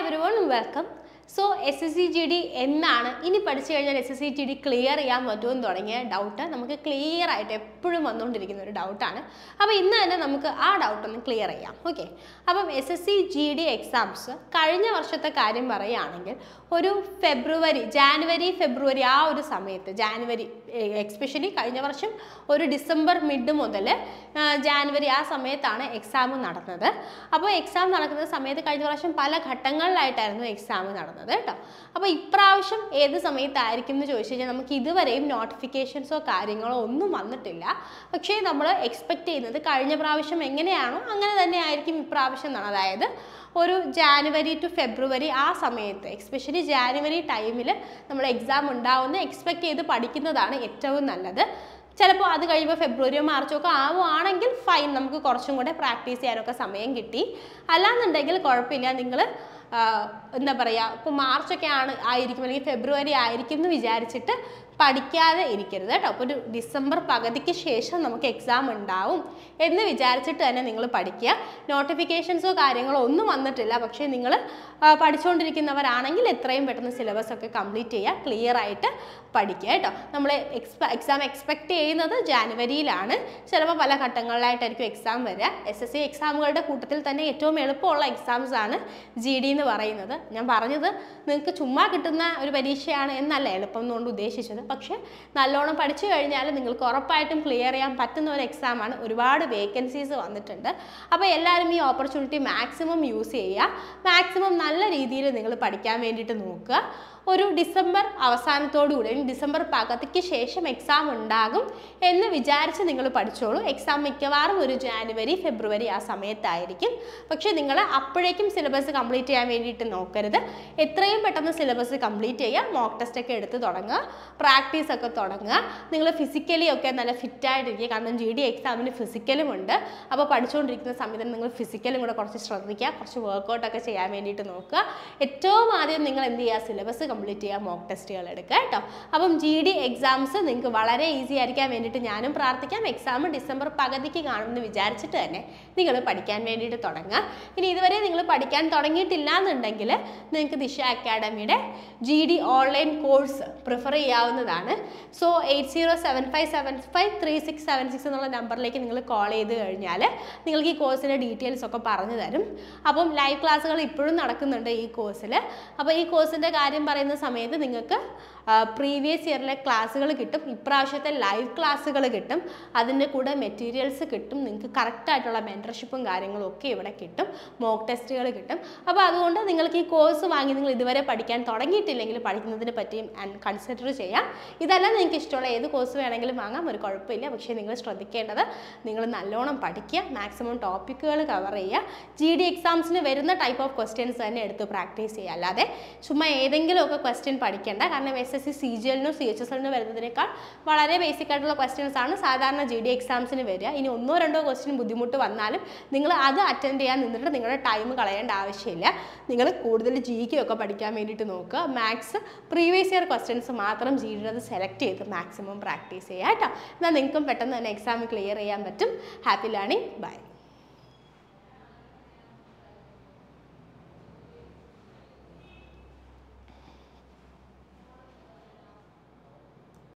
every everyone welcome so S S C G D എന്നാണ് ഇനി പഠിച്ചു കഴിഞ്ഞാൽ S S C G D clear ചെയ്യാൻ പറ്റുമെന്ന് തുടങ്ങിയ ഡൗട്ട് നമുക്ക് ക്ലിയർ ആയിട്ട് എപ്പോഴും വന്നുകൊണ്ടിരിക്കുന്ന ഒരു ഡൗട്ടാണ് അപ്പോൾ ഇന്ന് തന്നെ നമുക്ക് ആ ഡൗട്ട് ഒന്ന് ക്ലിയർ ചെയ്യാം ഓക്കെ അപ്പം S S C G D exams കഴിഞ്ഞ വർഷത്തെ കാര്യം പറയുകയാണെങ്കിൽ ഒരു ഫെബ്രുവരി ജാനുവരി ഫെബ്രുവരി ആ ഒരു സമയത്ത് ജാനുവരി എക്സ്പെഷ്യലി കഴിഞ്ഞ വർഷം ഒരു ഡിസംബർ മിഡ് മുതൽ ജാനുവരി ആ സമയത്താണ് എക്സാം നടന്നത് അപ്പോൾ എക്സാം നടക്കുന്ന സമയത്ത് കഴിഞ്ഞ പ്രാവശ്യം പല ഘട്ടങ്ങളിലായിട്ടായിരുന്നു എക്സാം നടന്നത് കേട്ടോ അപ്പോൾ ഇപ്രാവശ്യം ഏത് സമയത്തായിരിക്കും എന്ന് ചോദിച്ചു കഴിഞ്ഞാൽ നമുക്ക് ഇതുവരെയും നോട്ടിഫിക്കേഷൻസോ കാര്യങ്ങളോ ഒന്നും വന്നിട്ടില്ല പക്ഷേ നമ്മൾ എക്സ്പെക്ട് ചെയ്യുന്നത് കഴിഞ്ഞ പ്രാവശ്യം എങ്ങനെയാണോ അങ്ങനെ തന്നെ ആയിരിക്കും ഇപ്രാവശ്യം എന്നാണ് അതായത് ഒരു ജാനുവരി ടു ഫെബ്രുവരി ആ സമയത്ത് എക്സ്പെഷ്യലി ജാനുവരി ടൈമിൽ നമ്മൾ എക്സാം ഉണ്ടാവുന്ന എക്സ്പെക്ട് ചെയ്ത് പഠിക്കുന്നതാണ് ഏറ്റവും നല്ലത് ചിലപ്പോൾ അത് കഴിയുമ്പോൾ ഫെബ്രുവരിയോ മാർച്ചോ ഒക്കെ ആവുകയാണെങ്കിൽ ഫൈൻ നമുക്ക് കുറച്ചും കൂടെ പ്രാക്ടീസ് ചെയ്യാനൊക്കെ സമയം കിട്ടി അല്ലാന്നുണ്ടെങ്കിൽ കുഴപ്പമില്ല നിങ്ങൾ എന്താ പറയുക ഇപ്പോൾ മാർച്ചൊക്കെ ആണ് ആയിരിക്കും അല്ലെങ്കിൽ ഫെബ്രുവരി ആയിരിക്കും എന്ന് വിചാരിച്ചിട്ട് പഠിക്കാതെ ഇരിക്കരുത് കേട്ടോ അപ്പോൾ ഒരു ഡിസംബർ പകുതിക്ക് ശേഷം നമുക്ക് എക്സാം ഉണ്ടാവും എന്ന് വിചാരിച്ചിട്ട് തന്നെ നിങ്ങൾ പഠിക്കുക നോട്ടിഫിക്കേഷൻസോ കാര്യങ്ങളോ ഒന്നും വന്നിട്ടില്ല പക്ഷേ നിങ്ങൾ പഠിച്ചുകൊണ്ടിരിക്കുന്നവരാണെങ്കിൽ എത്രയും പെട്ടെന്ന് സിലബസ് ഒക്കെ കംപ്ലീറ്റ് ചെയ്യുക ക്ലിയർ ആയിട്ട് പഠിക്കുക കേട്ടോ നമ്മൾ എക്സ്പ എക്സാം എക്സ്പെക്ട് ചെയ്യുന്നത് ജാനുവരിയിലാണ് ചിലപ്പോൾ പല ഘട്ടങ്ങളിലായിട്ടായിരിക്കും എക്സാം വരിക എസ് എസ് സി എക്സാമുകളുടെ കൂട്ടത്തിൽ തന്നെ ഏറ്റവും എളുപ്പമുള്ള എക്സാംസ് ആണ് ജി ഡി എന്ന് പറയുന്നത് ഞാൻ പറഞ്ഞത് നിങ്ങൾക്ക് ചുമ്മാ കിട്ടുന്ന ഒരു പരീക്ഷയാണ് എന്നല്ല എളുപ്പം എന്നുകൊണ്ട് ഉദ്ദേശിച്ചത് പക്ഷേ നല്ലോണം പഠിച്ചു കഴിഞ്ഞാൽ നിങ്ങൾക്ക് ഉറപ്പായിട്ടും ക്ലിയർ ചെയ്യാൻ പറ്റുന്ന ഒരു എക്സാമാണ് ഒരുപാട് വേക്കൻസീസ് വന്നിട്ടുണ്ട് അപ്പോൾ എല്ലാവരും ഈ ഓപ്പർച്യൂണിറ്റി മാക്സിമം യൂസ് ചെയ്യുക മാക്സിമം നല്ല രീതിയിൽ നിങ്ങൾ പഠിക്കാൻ വേണ്ടിയിട്ട് നോക്കുക ഒരു ഡിസംബർ അവസാനത്തോടുകൂടി അല്ലെങ്കിൽ ഡിസംബർ പകുതിക്ക് ശേഷം എക്സാം ഉണ്ടാകും എന്ന് വിചാരിച്ച് നിങ്ങൾ പഠിച്ചോളൂ എക്സാം മിക്കവാറും ഒരു ജാനുവരി ഫെബ്രുവരി ആ സമയത്തായിരിക്കും പക്ഷേ നിങ്ങൾ അപ്പോഴേക്കും സിലബസ് കംപ്ലീറ്റ് ചെയ്യാൻ വേണ്ടിയിട്ട് നോക്കരുത് എത്രയും പെട്ടെന്ന് സിലബസ് കംപ്ലീറ്റ് ചെയ്യുക മോക്ക് ടെസ്റ്റ് ഒക്കെ എടുത്ത് തുടങ്ങുക പ്രാക്ടീസ് ഒക്കെ തുടങ്ങുക നിങ്ങൾ ഫിസിക്കലി ഒക്കെ നല്ല ഫിറ്റായിട്ടിരിക്കുക കാരണം ജി ഡി എക്സാമിന് ഫിസിക്കലും ഉണ്ട് അപ്പോൾ പഠിച്ചുകൊണ്ടിരിക്കുന്ന സമയത്ത് നിങ്ങൾ ഫിസിക്കലും കൂടെ കുറച്ച് ശ്രദ്ധിക്കുക കുറച്ച് വർക്കൗട്ടൊക്കെ ചെയ്യാൻ വേണ്ടിയിട്ട് നോക്കുക ഏറ്റവും ആദ്യം നിങ്ങൾ എന്ത് ചെയ്യുക സിലബസ് കംപ്ലീറ്റ് ചെയ്യുക മോക്ക് ടെസ്റ്റുകൾ എടുക്കുക കേട്ടോ അപ്പം ജി ഡി എക്സാംസ് നിങ്ങൾക്ക് വളരെ ഈസി ആയിരിക്കാൻ വേണ്ടിയിട്ട് ഞാനും പ്രാർത്ഥിക്കാം എക്സാം ഡിസംബർ പകുതിക്ക് കാണുമെന്ന് വിചാരിച്ചിട്ട് തന്നെ നിങ്ങൾ പഠിക്കാൻ വേണ്ടിയിട്ട് തുടങ്ങുക ഇനി ഇതുവരെ നിങ്ങൾ പഠിക്കാൻ തുടങ്ങിയിട്ടില്ല എന്നുണ്ടെങ്കിൽ നിങ്ങൾക്ക് ദിശ അക്കാഡമിയുടെ G D online course prefer ചെയ്യാവുന്നതാണ് so eight zero seven five seven five three six seven six എന്നുള്ള നമ്പറിലേക്ക് നിങ്ങൾ കോൾ ചെയ്ത് കഴിഞ്ഞാൽ നിങ്ങൾക്ക് ഈ കോഴ്സിൻ്റെ ഡീറ്റെയിൽസ് ഒക്കെ പറഞ്ഞു തരും അപ്പം ലൈവ് ക്ലാസ്സുകൾ ഇപ്പോഴും നടക്കുന്നുണ്ട് ഈ കോഴ്സിൽ അപ്പോൾ ഈ കോഴ്സിൻ്റെ കാര്യം പറയുന്ന സമയത്ത് നിങ്ങൾക്ക് പ്രീവിയസ് ഇയറിലെ ക്ലാസ്സുകൾ കിട്ടും ഇപ്രാവശ്യത്തെ ലൈവ് ക്ലാസ്സുകൾ കിട്ടും അതിൻ്റെ കൂടെ മെറ്റീരിയൽസ് കിട്ടും നിങ്ങൾക്ക് കറക്റ്റായിട്ടുള്ള മെൻറ്റർഷിപ്പും കാര്യങ്ങളും ഒക്കെ ഇവിടെ കിട്ടും മോക്ക് ടെസ്റ്റുകൾ കിട്ടും അപ്പോൾ അതുകൊണ്ട് നിങ്ങൾക്ക് ഈ കോഴ്സ് വാങ്ങി നിങ്ങൾ ഇതുവരെ പഠിക്കാൻ തുടങ്ങിയിട്ടില്ലെങ്കിൽ പഠിക്കുന്നതിനെ പറ്റിയും കൺസിഡർ ചെയ്യാം ഇതല്ല നിങ്ങൾക്ക് ഇഷ്ടമുള്ള ഏത് കോഴ്സ് വേണമെങ്കിലും വാങ്ങാം ഒരു കുഴപ്പമില്ല പക്ഷേ നിങ്ങൾ ശ്രദ്ധിക്കേണ്ടത് നിങ്ങൾ നല്ലോണം പഠിക്കുക മാക്സിമം ടോപ്പിക്കുകൾ കവർ ചെയ്യുക ജി ഡി എക്സാംസിന് വരുന്ന ടൈപ്പ് ഓഫ് ക്വസ്റ്റ്യൻസ് തന്നെ എടുത്ത് പ്രാക്ടീസ് ചെയ്യുക അല്ലാതെ ചുമ്മാ ഏതെങ്കിലുമൊക്കെ ക്വസ്റ്റ്യൻ പഠിക്കേണ്ട കാരണം S S C C G എല്ലിനോ സി എച്ച് എസ് എല്ലിനോ വരുന്നതിനേക്കാൾ വളരെ ബേസിക് ആയിട്ടുള്ള ക്വസ്റ്റ്യൻസ് ആണ് സാധാരണ ജി ഡി എക്സാംസിന് വരിക ഇനി ഒന്നോ രണ്ടോ ക്വസ്റ്റ്യൻ ബുദ്ധിമുട്ട് വന്നാലും നിങ്ങൾ അത് അറ്റൻഡ് ചെയ്യാൻ നിന്നിട്ട് നിങ്ങളുടെ ടൈം കളയേണ്ട ആവശ്യമില്ല നിങ്ങൾ കൂടുതൽ ജി കെ ഒക്കെ പഠിക്കാൻ വേണ്ടിയിട്ട് നോക്കുക മാത്സ് പ്രീവിയസ് ഇയർ ക്വസ്റ്റ്യൻസ് മാത്രം ജി ഡിയുടെ സെലക്ട് ചെയ്ത് മാക്സിമം പ്രാക്ടീസ് ചെയ്യുക കേട്ടോ എന്നാൽ നിങ്ങൾക്കും പെട്ടെന്ന് തന്നെ എക്സാം ക്ലിയർ ചെയ്യാൻ പറ്റും ഹാപ്പി ലേണിംഗ് ബൈ